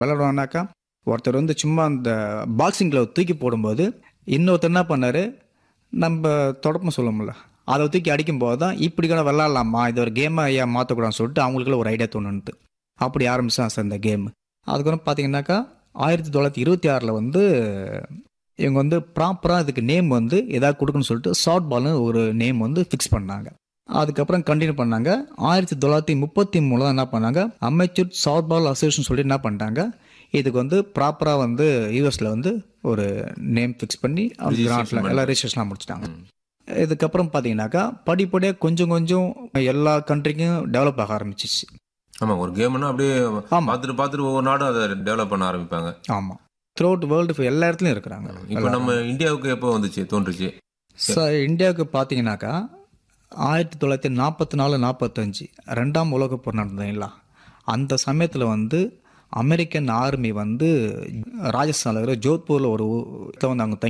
விளையாடுவாங்கனாக்கா ஒருத்தர் வந்து சும்மா அந்த பாக்ஸிங் க்ளவ் தூக்கி போடும்போது இன்னொருத்தர் என்ன பண்ணார் நம்ம தொடப்பம் சொல்லுவோம்ல அதை தூக்கி அடிக்கும்போது தான் இப்படி கூட விளாட்லாமா இது ஒரு கேமை ஐயா மாற்றக்கூடாதுன்னு சொல்லிட்டு அவங்களுக்குள்ள ஒரு ஐடியா தோணுன்ட்டு அப்படி ஆரம்பிச்சான் சார் இந்த கேம் அதுக்கப்புறம் பார்த்தீங்கன்னாக்கா ஆயிரத்தி தொள்ளாயிரத்தி இருபத்தி ஆறில் வந்து இவங்க வந்து ப்ராப்பராக இதுக்கு நேம் வந்து எதாவது கொடுக்கணும்னு சொல்லிட்டு ஷார்ட் பால்னு ஒரு நேம் வந்து ஃபிக்ஸ் பண்ணாங்க அதுக்கப்புறம் கண்டினியூ பண்ணாங்க ஆயிரத்தி தொள்ளாயிரத்தி முப்பத்தி மூணில் தான் என்ன பண்ணாங்க அமைச்சர் ஷார்ட் பால் அசோசியேஷன் சொல்லி என்ன பண்ணிட்டாங்க இதுக்கு வந்து ப்ராப்பராக வந்து யூஎஸில் வந்து ஒரு நேம் ஃபிக்ஸ் பண்ணி கிராண்ட்ல எல்லாம் ரெஜிஸ்ட்ரேஷன்லாம் முடிச்சிட்டாங்க இதுக்கப்புறம் பார்த்தீங்கன்னாக்கா படிப்படியாக கொஞ்சம் கொஞ்சம் எல்லா கண்ட்ரிக்கும் டெவலப் ஆக ஆரம்பிச்சிச்சு ஆமா ஒரு கேம்னா அப்படியே ஆமா. பார்த்துட்டு பார்த்துட்டு ஒவ்வொரு நாடும் அதை டெவலப் பண்ண ஆரம்பிப்பாங்க ஆமாம் த்ரூ அவுட் வேர்ல்டு எல்லா இடத்துலையும் இருக்கிறாங்க இப்போ நம்ம இந்தியாவுக்கு எப்போ வந்துச்சு தோன்றுச்சு சார் இந்தியாவுக்கு பார்த்தீங்கன்னாக்கா ஆயிரத்தி தொள்ளாயிரத்தி நாற்பத்தி நாலு நாற்பத்தஞ்சு ரெண்டாம் உலகப் போர் நடந்ததுங்களா அந்த சமயத்தில் வந்து அமெரிக்கன் ஆர்மி வந்து ராஜஸ்தானில் இருக்கிற ஜோத்பூரில் ஒரு ஊ- வந்து அவங்க